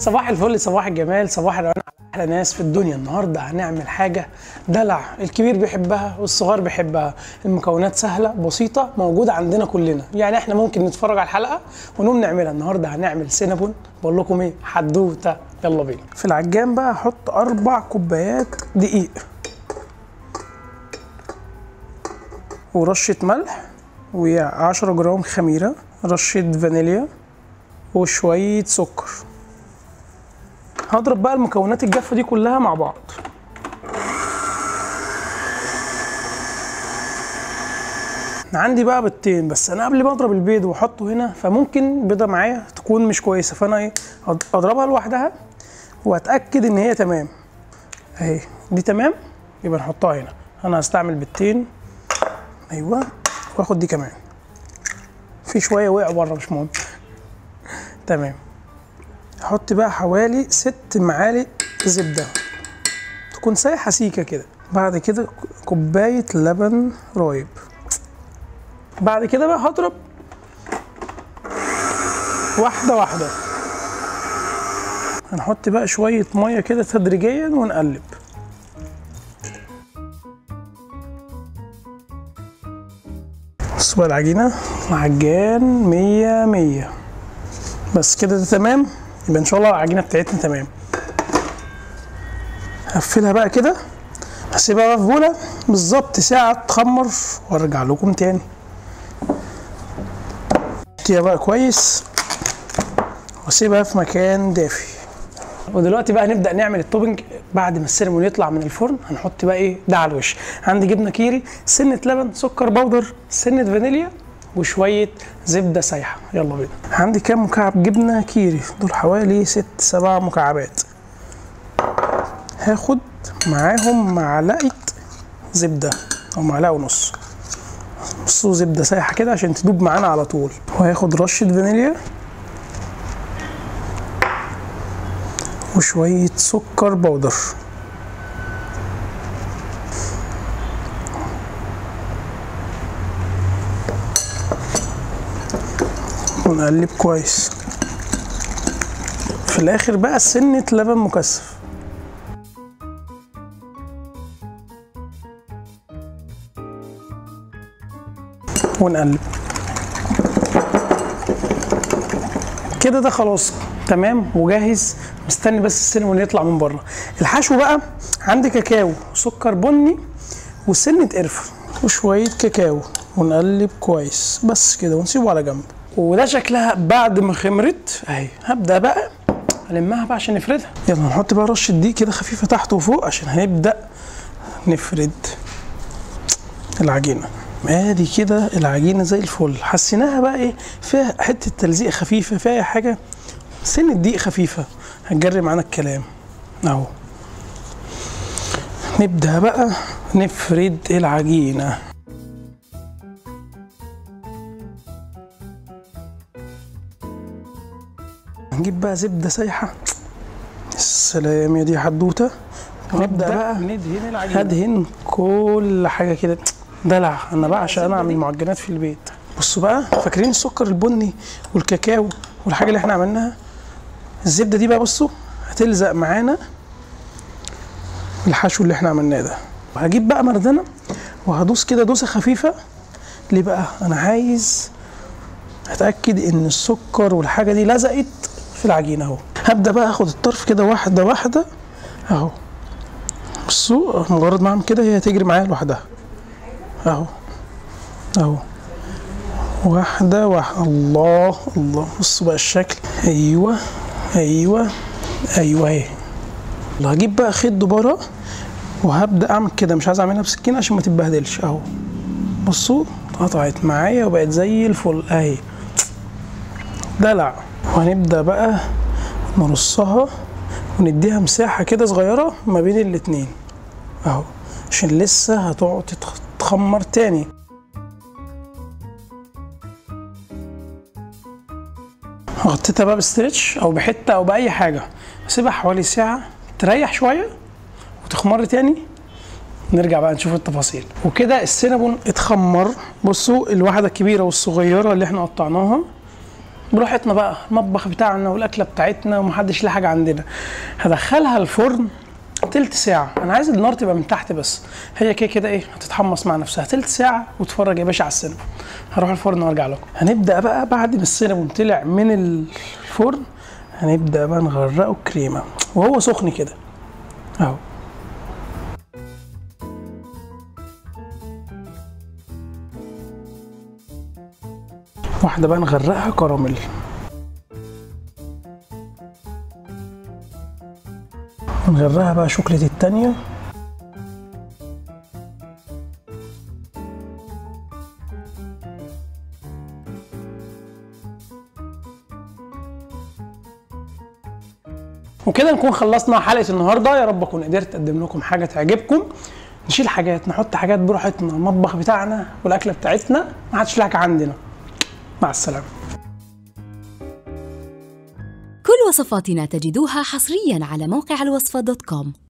صباح الفل صباح الجمال صباح الروقان على احلى ناس في الدنيا النهارده هنعمل حاجه دلع الكبير بيحبها والصغير بيحبها المكونات سهله بسيطه موجوده عندنا كلنا يعني احنا ممكن نتفرج على الحلقه ونقوم نعملها النهارده هنعمل سينابون بقول لكم ايه حدوته يلا بينا في العجان بقى هحط اربع كوبايات دقيق ورشه ملح و10 جرام خميره رشه فانيليا وشويه سكر هضرب بقى المكونات الجافه دي كلها مع بعض عندي بقى بيضتين بس انا قبل ما اضرب البيض واحطه هنا فممكن بيضه معايا تكون مش كويسه فانا ايه اضربها لوحدها واتاكد ان هي تمام اهي دي تمام يبقى نحطها هنا انا هستعمل بيضتين ايوه واخد دي كمان في شويه وقعوا بره مش مهم تمام هحط بقى حوالي ست معالق زبدة تكون سايحة سيكة كده بعد كده كوباية لبن رايب بعد كده بقى هضرب واحدة واحدة هنحط بقى شوية مية كده تدريجيا ونقلب بصوا بقى العجينة عجان مية مية بس كده ده تمام يبقى ان شاء الله العجينه بتاعتنا تمام هقفلها بقى كده هسيبها بقى في بوله بالظبط ساعه تخمر وارجع لكم تاني احطيها بقى كويس واسيبها في مكان دافي ودلوقتي بقى نبدا نعمل التوبنج بعد ما السيرمون يطلع من الفرن هنحط بقى ايه ده على الوش عندي جبنه كيري سنه لبن سكر بودر سنه فانيليا وشوية زبدة سايحة يلا بينا عندي كام مكعب جبنة كيري دول حوالي ست سبع مكعبات هاخد معاهم معلقة زبدة أو معلقة ونص بصوا زبدة سايحة كده عشان تدوب معانا على طول وهاخد رشة فانيليا وشوية سكر بودر ونقلب كويس في الاخر بقى سنة لبن مكثف ونقلب كده ده خلاص تمام وجاهز مستني بس السينمون يطلع من بره الحشو بقى عندي كاكاو وسكر بني وسنة قرفة وشوية كاكاو ونقلب كويس بس كده ونسيبه على جنب وده شكلها بعد ما خمرت اهي هبدا بقى المها بقى عشان نفردها يلا نحط بقى رشه دقيق كده خفيفه تحت وفوق عشان هنبدا نفرد العجينه ادي كده العجينه زي الفل حسيناها بقى ايه فيها حته تلزيق خفيفه فيها حاجه سن دقيق خفيفه هتجري معانا الكلام اهو نبدا بقى نفرد العجينه هنجيب بقى زبده سايحه السلام يا دي حدوته نبدا بقى ندهن العجينه هدهن كل حاجه كده دلع انا بعشق انا اعمل معجنات في البيت بصوا بقى فاكرين السكر البني والكاكاو والحاجه اللي احنا عملناها الزبده دي بقى بصوا هتلزق معانا الحشو اللي احنا عملناه ده وهجيب بقى مردنه وهدوس كده دوسه خفيفه ليه بقى انا عايز اتاكد ان السكر والحاجه دي لزقت في العجينه اهو هبدا بقى اخد الطرف كده واحده واحده اهو بصوا مجرد ما اعمل كده هي هتجري معايا لوحدها اهو اهو واحده واحده الله الله بصوا بقى الشكل ايوه ايوه ايوه اهي هجيب بقى خيط دبارة وهبدا اعمل كده مش عايز اعملها بسكينه عشان ما تتبهدلش اهو بصوا قطعت معايا وبقت زي الفل اهي دلع وهنبدا بقى نرصها ونديها مساحه كده صغيره ما بين الاتنين اهو عشان لسه هتقعد تتخمر تاني غطيتها بقى بستريتش او بحته او باي حاجه اسيبها حوالي ساعه تريح شويه وتخمر تاني نرجع بقى نشوف التفاصيل وكده السينابون اتخمر بصوا الواحده الكبيره والصغيره اللي احنا قطعناها براحتنا بقى المطبخ بتاعنا والاكله بتاعتنا ومحدش ليه حاجه عندنا هدخلها الفرن تلت ساعة أنا عايز النار تبقى من تحت بس هي كده كده إيه هتتحمص مع نفسها تلت ساعة واتفرج يا باشا على السينما هروح الفرن وارجع لكم هنبدأ بقى بعد ما السينما طلع من الفرن هنبدأ بقى نغرقه كريمة وهو سخن كده أهو واحدة بقى نغرقها كراميل ونغرقها بقى شوكليت التانية وكده نكون خلصنا حلقة النهاردة يا رب أكون قدرت أقدم لكم حاجة تعجبكم نشيل حاجات نحط حاجات براحتنا المطبخ بتاعنا والأكلة بتاعتنا ما حدش لها عندنا مع السلامة كل وصفاتنا تجدوها حصريا على موقع الوصفة دوت كوم